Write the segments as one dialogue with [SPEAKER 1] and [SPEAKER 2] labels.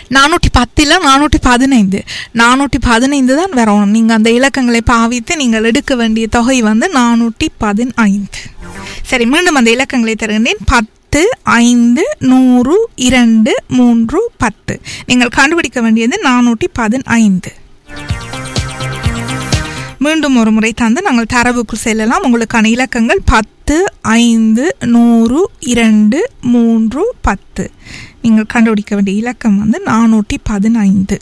[SPEAKER 1] நானூற்றி பத்தில் நானூற்றி பதினைந்து நானூற்றி பதினைந்து தான் வரணும் நீங்கள் அந்த இலக்கங்களை பாவித்து நீங்கள் எடுக்க வேண்டிய தொகை வந்து நானூற்றி பதினைந்து சரி மீண்டும் அந்த இலக்கங்களை தருகின்றேன் பத்து ஐந்து நூறு இரண்டு மூன்று பத்து நீங்கள் கண்டுபிடிக்க வேண்டியது நானூற்றி பதினைந்து மீண்டும் ஒரு முறை தந்து நாங்கள் தரவுக்கு செல்லலாம் உங்களுக்கான இலக்கங்கள் பத்து ஐந்து நூறு இரண்டு மூன்று பத்து நீங்கள் கண்டுபிடிக்க வேண்டிய இலக்கம் வந்து நானூற்றி பதினைந்து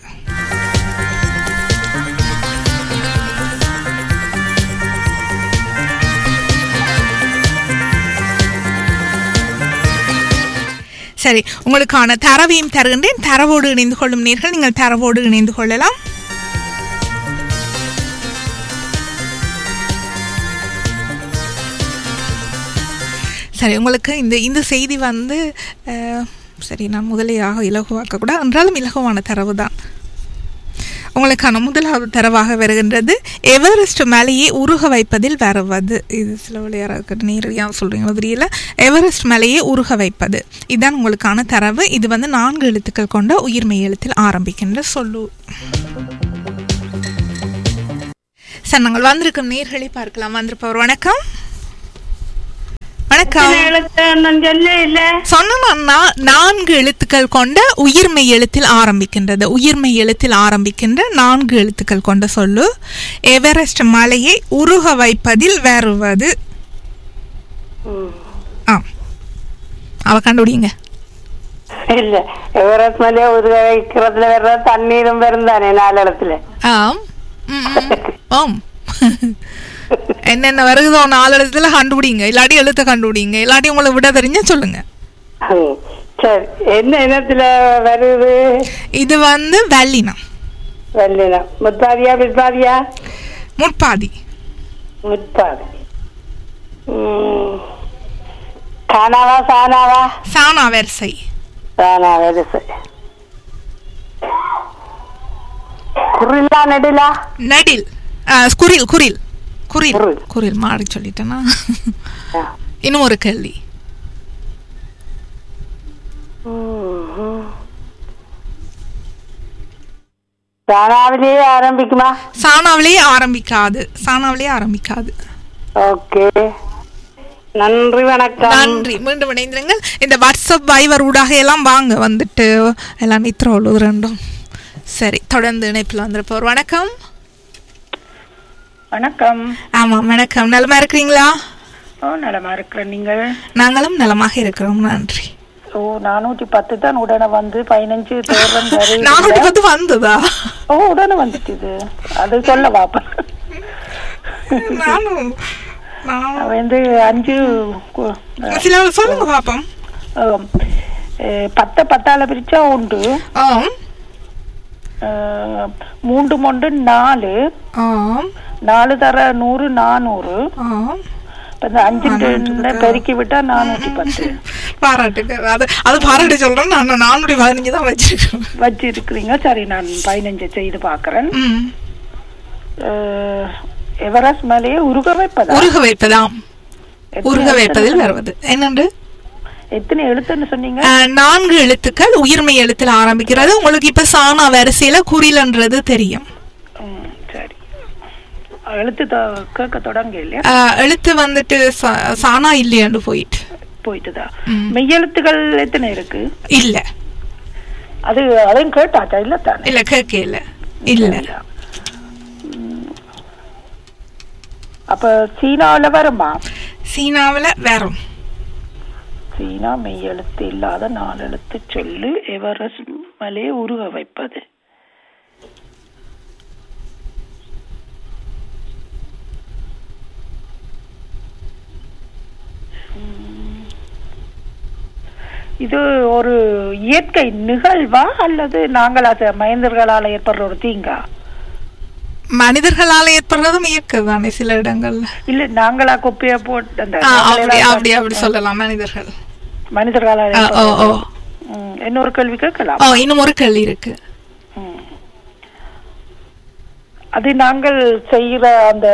[SPEAKER 1] சரி உங்களுக்கான தரவையும் தருகின்றேன் தரவோடு இணைந்து கொள்ளும் நேர்கள் நீங்கள் தரவோடு இணைந்து கொள்ளலாம் சரி உங்களுக்கு இந்த இந்த செய்தி வந்து அஹ், சரி நான் முதலையாக இலகுவாக்க கூட என்றாலும் இலகுவான தரவு தான் உங்களுக்கான முதலாவது தரவாக வருகின்றது எவரெஸ்ட் மலையை உருக வைப்பதில் வருவது இது சில விளையாட நேரடியாக சொல்கிறீங்களோ தெரியல எவரெஸ்ட் மலையை உருக வைப்பது இதுதான் உங்களுக்கான தரவு இது வந்து நான்கு எழுத்துக்கள் கொண்ட உயிர்மெய் எழுத்தில் ஆரம்பிக்கின்ற சொல்லு சார் நாங்கள் வந்திருக்கும் நேர்களை பார்க்கலாம் வந்திருப்பவர் வணக்கம் வணக்கம்
[SPEAKER 2] எழுத்து நான் சொல்ல இல்ல
[SPEAKER 1] சொன்னா நான்கு எழுத்துக்கள் கொண்ட உயிர்மெய் எழுத்தில் ஆரம்பிக்கின்றது உயிர்மெய் எழுத்தில் ஆரம்பிக்கின்ற நான்கு எழுத்துக்கள் கொண்ட சொல்லு எவரெஸ்ட் மலையை உருக வைப்பதில் வருவது ஆ அவ கண்டுபிடிங்க
[SPEAKER 2] இல்ல எவரஸ்ட் மலையை உருக வைக்கிறதுல வர்ற தண்ணீரும் வரும் தானே நாலு இடத்துல
[SPEAKER 1] ஆம் ம், ம். ஆம் என்னென்ன வருகுதோ நாலு எழுத்துல கண்டுபிடிங்க இல்லாட்டி எழுத்த கண்டுபிடிங்க இல்லாட்டி உங்களை விட தெரிஞ்சா சொல்லுங்க
[SPEAKER 2] ம். சரி என்ன இனத்துல வருது
[SPEAKER 1] இது வந்து வல்லினம்
[SPEAKER 2] வெள்ளினம் முத்தாதியா பிற்பாதியா
[SPEAKER 1] முற்பாதி
[SPEAKER 2] முத்தாதி ம். கானாவா சானாவா
[SPEAKER 1] சானா வரிசை
[SPEAKER 2] சானா வரிசை குரிலா நெடிலா
[SPEAKER 1] நடில் ஆ, குரில் குரில் குரில்
[SPEAKER 2] குரில்.
[SPEAKER 1] குரில் மாறி சொல்லிட்டேனா
[SPEAKER 2] ஆ.
[SPEAKER 1] இன்னும் ஒரு கேள்வி
[SPEAKER 2] ம்ஹும். சானாவிலேயே ஆரம்பிக்குமா
[SPEAKER 1] சானாவிலேயே ஆரம்பிக்காது சானாவிலேயே ஆரம்பிக்காது
[SPEAKER 2] ஓகே நன்றி வணக்கம்
[SPEAKER 1] நன்றி மீண்டும் இணைந்திருங்கள் இந்த வாட்ஸ்அப் வைவர் ஊடாக எல்லாம் வாங்க வந்துட்டு எல்லாம் நித்ரோல் ரெண்டும் சரி தொடர்ந்து இணைப்பில் வந்திருப்போர் வணக்கம்
[SPEAKER 3] வணக்கம்
[SPEAKER 1] ஆமாம் வணக்கம் நலமா இருக்கிறீங்களா
[SPEAKER 3] ஓ நலமா இருக்கிறேன் நீங்கள்
[SPEAKER 1] நாங்களும் நலமாக இருக்கிறோம் நன்றி
[SPEAKER 3] ஓ நானூற்றி பத்து தான் உடனே வந்து பதினஞ்சு தேர்தல் வருது
[SPEAKER 1] நானூற்றி பத்து வந்ததா
[SPEAKER 3] ஓ உடனே வந்துட்டுது அது சொல்ல பாப்பா
[SPEAKER 1] நானும் நான்
[SPEAKER 3] வந்து அஞ்சு கு-
[SPEAKER 1] சில சொல்லுங்க பாப்போம்
[SPEAKER 3] ஆம். அஹ், பத்தை பத்தால பிரிச்சா உண்டு
[SPEAKER 1] ஆம்
[SPEAKER 3] அஹ், மூன்று மொண்டு நாலு
[SPEAKER 1] ஆம்
[SPEAKER 3] நாலு தர நூறு நானூறு
[SPEAKER 1] ஆம்
[SPEAKER 3] இப்ப இந்த அஞ்சு பெருக்கி விட்டா நானூற்றி பத்து
[SPEAKER 1] பாராட்டுக்கு அது அது பாராட்டு சொல்றேன் நான் நானூற்றி பதினஞ்சு தான் வச்சிருக்கேன்
[SPEAKER 3] வச்சு இருக்கிறீங்க சரி நான் பதினஞ்சு செய்து பாக்குறேன்
[SPEAKER 1] ம்
[SPEAKER 3] அஹ், எவரெஸ்ட் மலையை உருக வைப்பதா
[SPEAKER 1] உருக வைப்பதாம்
[SPEAKER 3] எத்தனை
[SPEAKER 1] உருக வைப்பதில்
[SPEAKER 3] எழுத்துன்னு
[SPEAKER 1] வருவது என்னண்டு
[SPEAKER 3] எத்தனை எழுத்துன்னு சொன்னீங்க
[SPEAKER 1] அஹ், நான்கு எழுத்துக்கள் உயிர்மை எழுத்தில் ஆரம்பிக்கிறது உங்களுக்கு இப்ப சானா வரிசையில குறிலன்றது தெரியும்
[SPEAKER 3] ம், சரி எழுத்து தொ- கேட்க தொடங்க இல்லையா
[SPEAKER 1] அஹ், எழுத்து வந்துட்டு சா- சானா இல்லையாண்டு போயிட்டு
[SPEAKER 3] போயிட்டுதா
[SPEAKER 1] ம்.
[SPEAKER 3] மெய்யெழுத்துகள் எத்தனை இருக்கு
[SPEAKER 1] இல்ல
[SPEAKER 3] அது அதையும் கேட்டாச்சா இல்ல தானே
[SPEAKER 1] இல்ல கேட்க இல்ல இல்ல
[SPEAKER 3] ம். அப்ப சீனாவுல வருமா
[SPEAKER 1] சீனாவுல வரும்
[SPEAKER 3] சீனா மெய்யெழுத்து இல்லாத நாலு எழுத்து சொல்லு எவரெஸ்ட் மலையை உருக வைப்பது ம். இது ஒரு இயற்கை நிகழ்வா அல்லது நாங்கள் அது மனிதர்களால் ஏற்படுற ஒரு தீங்கா
[SPEAKER 1] மனிதர்களால ஏற்படுறதும் இயற்கை தானே சில இடங்கள்ல
[SPEAKER 3] இல்ல நாங்களா குப்பைய போட்டு அந்த
[SPEAKER 1] ஆ, அப்படி
[SPEAKER 3] நாங்களெல்லாம்
[SPEAKER 1] அப்படி அப்படி சொல்லலாம் மனிதர்கள்
[SPEAKER 3] மனிதர்களால்
[SPEAKER 1] ஆ, ஓ ஓ
[SPEAKER 3] ஏற்படுறது. ம், இன்னொரு கேள்வி கேட்கலாம்
[SPEAKER 1] ஓ இன்னும் ஒரு கேள்வி இருக்கு
[SPEAKER 3] ம். அது நாங்கள் செய்யற அந்த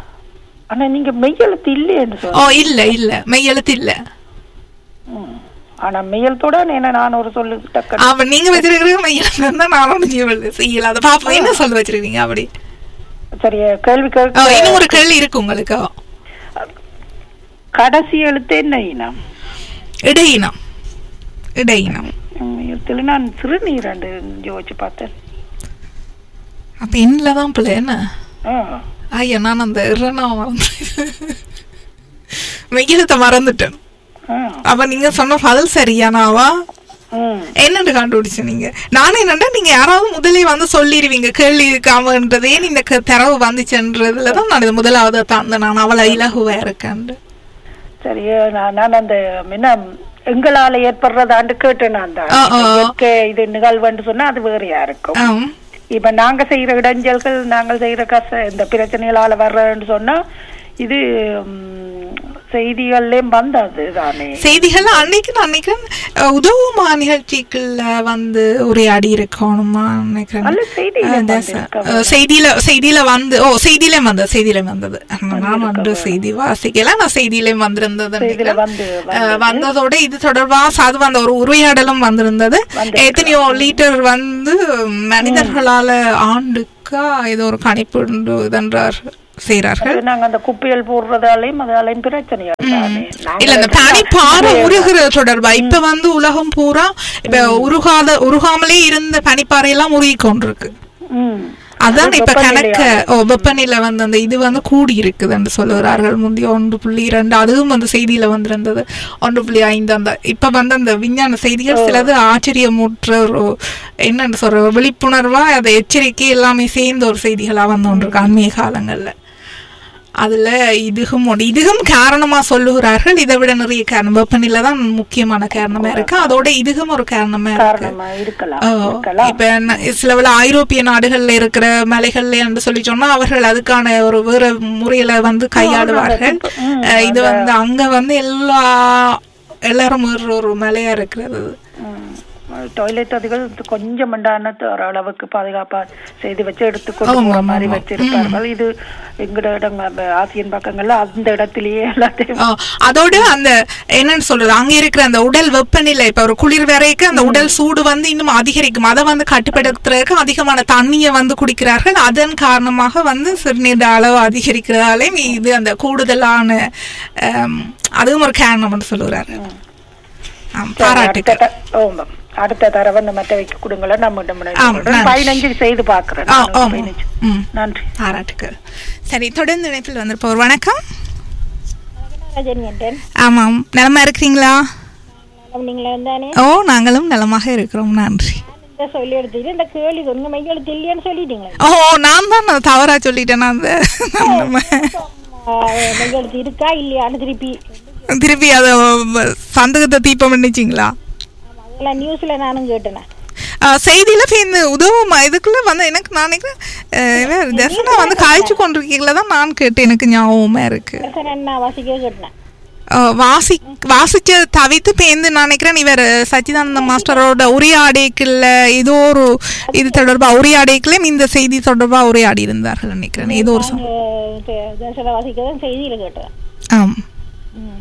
[SPEAKER 3] ஆனா நீங்க மெய்யெழுத்து இல்லையென்று
[SPEAKER 1] ஓ
[SPEAKER 3] சொல்ல
[SPEAKER 1] இல்ல இல்ல மெய் எழுத்து இல்ல
[SPEAKER 3] ஆனா மெய்யலத்தோட என்ன நான் ஒரு சொல்லு டக்கு
[SPEAKER 1] அப்ப நீங்க வச்சிருக்கிற மையம் தான் நானும் செய்யல செய்யல அதை பாப்போம் என்ன சொல்ல வச்சிருக்கீங்க அப்படி
[SPEAKER 3] சரி கேள்வி
[SPEAKER 1] ஓ,
[SPEAKER 3] கேட்க
[SPEAKER 1] இன்னும் ஒரு கேள்வி இருக்கு உங்களுக்கு
[SPEAKER 3] கடைசி எழுத்து என்ன இனம்
[SPEAKER 1] இடையினம் இடையினம்
[SPEAKER 3] மெய்யலத்துல நான் சிறுநீரண்டு யோசிச்சு பார்த்தேன்
[SPEAKER 1] அப்ப என்னல தான் பிள்ளை என்ன
[SPEAKER 3] ஆ.
[SPEAKER 1] ஐயா நான் அந்த இறனா மறந்து மெய்யலத்தை மறந்துட்டேன்
[SPEAKER 3] ஆ.
[SPEAKER 1] அப்ப நீங்க சொன்ன பதில் சரியானாவா
[SPEAKER 3] ம்.
[SPEAKER 1] என்னன்னு கண்டுபிடிச்சு நீங்க நானும் என்னண்டா நீங்க யாராவது முதலே வந்து சொல்லிடுவீங்க கேள்வி இருக்காமன்றதே இந்த க- தரவு வந்துச்சுன்றதுலதான் நான் இது முதலாவது தந்த நான் அவளை இலகுவா இருக்கேன்
[SPEAKER 3] சரி நான் நான் அந்த என்ன எங்களால ஏற்படுறதாண்டு கேட்டேன் நான் தான்
[SPEAKER 1] ஆ, ஆ.
[SPEAKER 3] இயற்கை இது நிகழ்வுன்னு சொன்னா அது வேறையா இருக்கும்
[SPEAKER 1] ஆம்.
[SPEAKER 3] இப்ப நாங்க செய்யற இடைஞ்சல்கள் நாங்கள் செய்யற கச இந்த பிரச்சனைகளால வர்றதுன்னு சொன்னா இது ம், செய்திகள்லயும் வந்தது தானே
[SPEAKER 1] செய்திகள் அன்னைக்கு நான் நினைக்கிறேன் அஹ், உதவுமா நிகழ்ச்சிக்குள்ள வந்து உரையாடி இருக்கணுமா நினைக்கிறேன்
[SPEAKER 3] நல்ல செய்தியில
[SPEAKER 1] அஹ், that's-
[SPEAKER 3] வந்திருக்க
[SPEAKER 1] அஹ், செய்தியில செய்தியில வந்து ஓ செய்தியில வந்தது செய்தியில வந்தது நான் வந்து செய்தி வாசிக்கல நான் செய்தியில வந்திருந்தது
[SPEAKER 3] செய்தியில
[SPEAKER 1] நினைக்கிறேன்.
[SPEAKER 3] வந்து
[SPEAKER 1] அஹ், வந்ததோட இது தொடர்பா சாது வந்த ஒரு உரையாடலும் வந்திருந்தது
[SPEAKER 3] வந்திருக்கு.
[SPEAKER 1] எத்தனையோ லீட்டர் வந்து மனிதர்களால ஆண்டுக்கா ஏதோ ஒரு கணிப்பு உண்டு இதென்றார் செய்கிறார்கள்
[SPEAKER 3] அது நாங்க அந்த குப்பைகள் போடுறதாலையும் அதாலையும் பிரச்சனையா தானே நாங்க
[SPEAKER 1] இல்ல இந்த பனி பாறை உருகிற தொடர்பா இப்ப வந்து உலகம் பூரா இப்ப உருகாத உருகாமலே இருந்த பனிப்பாறை எல்லாம் உருகி கொண்டிருக்கு
[SPEAKER 3] ம்.
[SPEAKER 1] அதான் இப்ப
[SPEAKER 3] வெப்பநிலை
[SPEAKER 1] கணக்க ஓ வெப்பநிலை வந்து அந்த இது வந்து கூடி இருக்குதுன்னு சொல்லுகிறார்கள் முந்தைய ஒன்று புள்ளி இரண்டு அதுவும் வந்து செய்தியில வந்திருந்தது ஒன்று புள்ளி ஐந்து அந்த இப்ப வந்து அந்த விஞ்ஞான செய்திகள் சிலது ஆச்சரியமுற்ற ஒரு என்னன்னு சொல்ற விழிப்புணர்வா அதை எச்சரிக்கை எல்லாமே சேர்ந்த ஒரு செய்திகளா வந்து கொண்டிருக்கு அண்மைய காலங்கள்ல அதுல இதுகும் ஒன்று இதுகும் காரணமா சொல்லுகிறார்கள் இதை விட நிறைய காரணம் வெப்பநிலை தான் முக்கியமான காரணமா இருக்கு அதோட இதுகும் ஒரு காரணமா இருக்கு
[SPEAKER 3] காரணமா இருக்கலாம்
[SPEAKER 1] ஓ,
[SPEAKER 3] இருக்கலாம்
[SPEAKER 1] இப்ப என்ன- சில வேளை ஐரோப்பிய நாடுகள்ல இருக்கிற மலைகள்ல என்று சொல்லி சொன்னா அவர்கள் அதுக்கான ஒரு வேற முறையில வந்து கையாளுவார்கள்
[SPEAKER 3] ம்,
[SPEAKER 1] அஹ் இது வந்து அங்க வந்து எல்லா எல்லாரும் ஏறுற ஒரு மலையா இருக்கிறது
[SPEAKER 3] டாய்லெட் அதுகள் கொஞ்சம் மண்டான ஓரளவுக்கு பாதுகாப்பா செய்து வச்சு எடுத்துக்கொண்டு
[SPEAKER 1] ஆமா,
[SPEAKER 3] போற
[SPEAKER 1] ஆமா,
[SPEAKER 3] மாதிரி
[SPEAKER 1] ஆமா.
[SPEAKER 3] வச்சிருப்பார்கள் இது எங்கட இடங்க அந்த ஆசியன் பக்கங்கள்ல அந்த இடத்திலேயே எல்லாத்தையும்
[SPEAKER 1] ஆ, அதோட அந்த என்னன்னு சொல்றது அங்க இருக்கிற அந்த உடல் வெப்பநிலை இப்ப ஒரு குளிர் வரைக்கு அந்த உடல் சூடு வந்து இன்னும் அதிகரிக்கும் அதை வந்து கட்டுப்படுத்துறதுக்கு அதிகமான தண்ணியை வந்து குடிக்கிறார்கள் அதன் காரணமாக வந்து சிறுநீர் அளவு அதிகரிக்கிறதாலே இது அந்த கூடுதலான ஆம், அதுவும் ஒரு காரணம்னு சொல்லுறாரு ஆம், பாராட்டுக்கள்
[SPEAKER 3] அடுத்த த- ஆமா. அடுத்த தடவை இந்த மற்ற வைக்க கொடுங்கள நம்ம
[SPEAKER 1] ஆம், நன்றி.
[SPEAKER 3] பதினஞ்சு செய்து பாக்குறேன்
[SPEAKER 1] ஆ,
[SPEAKER 3] நான்
[SPEAKER 1] ஆமா.
[SPEAKER 3] பதினஞ்சு.
[SPEAKER 1] ம்,
[SPEAKER 3] நன்றி
[SPEAKER 1] பாராட்டுக்கள் சரி தொடர்ந்து இணைப்பில் வந்திருப்போர் வணக்கம்
[SPEAKER 4] ரஜினி என்றேன்
[SPEAKER 1] ஆமாம் நலமா இருக்கிறீங்களா
[SPEAKER 4] நீங்களே வந்தானே
[SPEAKER 1] ஓ நாங்களும் நலமாக இருக்கிறோம் நன்றி
[SPEAKER 4] இந்த சொல்லி எடுத்துட்டு இந்த கேள்வி உங்க மைய எழுத்து இல்லையான்னு சொல்லிட்டீங்களே
[SPEAKER 1] ஓ நான் தான் நான் தவறா சொல்லிட்டேன் அந்த
[SPEAKER 4] மைய எழுத்து இருக்கா இல்லையான்னு திருப்பி
[SPEAKER 1] திருப்பி அதை சந்தகத்தை தீபம் பண்ணிச்சிங்களா
[SPEAKER 4] ஆமா, அதெல்லாம் நியூஸ்ல நானும் கேட்டேன்
[SPEAKER 1] செய்தியில சேர்ந்து உதவும் இதுக்குள்ள வந்து எனக்கு நான் நினைக்கிறேன் அஹ், இவன் தர்சனா வந்து காய்ச்சி கொண்டிருக்கீங்களா தான் நான் கேட்டேன் எனக்கு ஞாபகமா இருக்கு
[SPEAKER 4] என்ன வாசிக்க கேட்டேன்
[SPEAKER 1] அஹ், வாசி வாசிச்ச தவித்து பேந்து நான் நினைக்கிறேன் இவர் சச்சிதானந்த மாஸ்டரோட உரையாடைக்குள்ள ஏதோ ஒரு இது தொடர்பா உரையாடைக்குள்ள இந்த செய்தி தொடர்பா உரையாடி இருந்தார்கள் நினைக்கிறேன் ஏதோ ஒரு சம்-
[SPEAKER 4] தசர வாசிக்க தான் செய்தியில கேட்டேன்
[SPEAKER 1] ஆம்
[SPEAKER 4] ம்.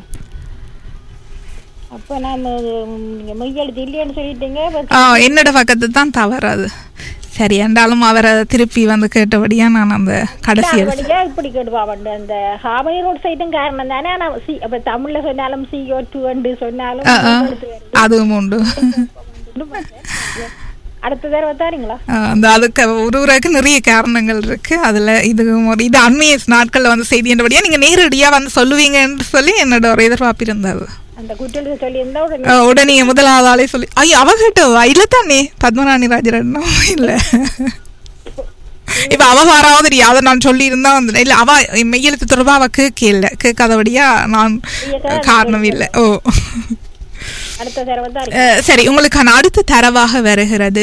[SPEAKER 4] அப்ப நான் நீங்க மைய எழுத்து இல்லையான்னு சொல்லிட்டீங்க அப்ப
[SPEAKER 1] ஆ, என்னோட பக்கத்து தான் தவறு அது சரி என்றாலும் அவரை திருப்பி வந்து கேட்டபடியா நான் அந்த கடைசி எழுத்து
[SPEAKER 4] படிக்க இப்படி கேட்டுவா வந்து அந்த ஹாமனி ரோட் சைடும் காரணம் தானே ஆனா சி அப்ப தமிழ்ல சொன்னாலும் சிஓ டூ அண்டு சொன்னாலும்
[SPEAKER 1] ஆ, ஆ.
[SPEAKER 4] எழுத்து வருது.
[SPEAKER 1] அதுவும் உண்டு
[SPEAKER 4] அடுத்த தடவை தாருங்களா
[SPEAKER 1] ஆ, அந்த அதுக்கு உருவுறதுக்கு நிறைய காரணங்கள் இருக்கு அதுல இது ஒரு இது அண்மைய நாட்கள்ல வந்து செய்தி என்றபடியா நீங்க நேரடியா வந்து சொல்லுவீங்கன்னு சொல்லி என்னோட ஒரு எதிர்பார்ப்பு இருந்தது
[SPEAKER 4] அந்த குற்றலுக்கு சொல்லி இருந்தா உடனே
[SPEAKER 1] ஆ, உடனே முதலாவது ஆளே சொல்லி ஐயோ அவகிட்ட இல்ல தானே பத்மராணி ராஜரட்னம் இல்ல இப்ப அவ வராவது அதை நான் சொல்லி இருந்தா வந்து இல்ல அவ மெய்யெழுத்து தொடர்பா அவ கேட்கல கேட்காதபடியா நான் காரணம் இல்லை ஓ
[SPEAKER 4] அடுத்த தடவை தான்
[SPEAKER 1] அஹ், சரி உங்களுக்கான அடுத்த தரவாக வருகிறது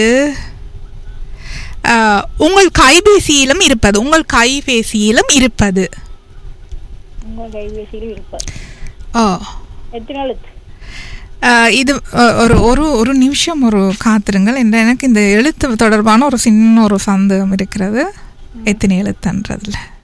[SPEAKER 1] அஹ், உங்கள் கைபேசியிலும் இருப்பது உங்கள் கைபேசியிலும் இருப்பது
[SPEAKER 4] உங்க கைபேசியில் இருப்பது
[SPEAKER 1] ஓ
[SPEAKER 4] எத்தனை எழுத்து
[SPEAKER 1] அஹ், இது அஹ், ஒரு ஒரு ஒரு நிமிஷம் ஒரு காத்திருங்கள் என்ற எனக்கு இந்த எழுத்து தொடர்பான ஒரு சின்ன ஒரு சந்தேகம் இருக்கிறது எத்தனை எழுத்துன்றதுல